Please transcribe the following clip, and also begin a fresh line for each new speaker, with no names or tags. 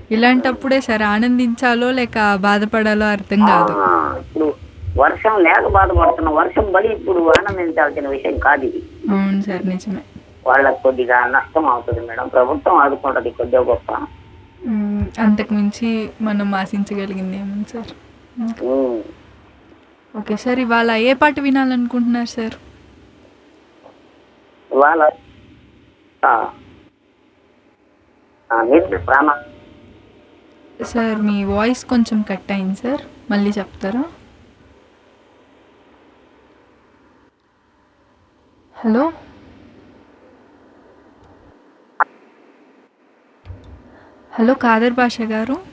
ఇలాంటప్పుడే సార్ ఆనందించాలో లేక బాధపడాలో అర్థం కాదు
ఆ, ఇప్పుడు వర్షం లేక బాధపడుతున్న వర్షం బలి ఇప్పుడు ఆనందించాల్సిన విషయం కాదు ఇది
అవును సార్ నిజమే
వాళ్ళకి కొద్దిగా నష్టం అవుతుంది మేడం ప్రభుత్వం ఆదుకుంటది కొద్దిగా గొప్ప
మ్మ్. అంతకు మించి మనం ఆశించగలిగింది ఏముంది సార్
ఉమ్.
ఓకే సార్ ఇవాళ ఏ పాట వినాలనుకుంటున్నారు సార్
ఇవాళ ఆ, ఆ, మీరు ప్రాణ
సార్ మీ వాయిస్ కొంచెం కట్ అయింది సార్ మళ్ళీ చెప్తారా హలో హలో కాదర్ భాష గారు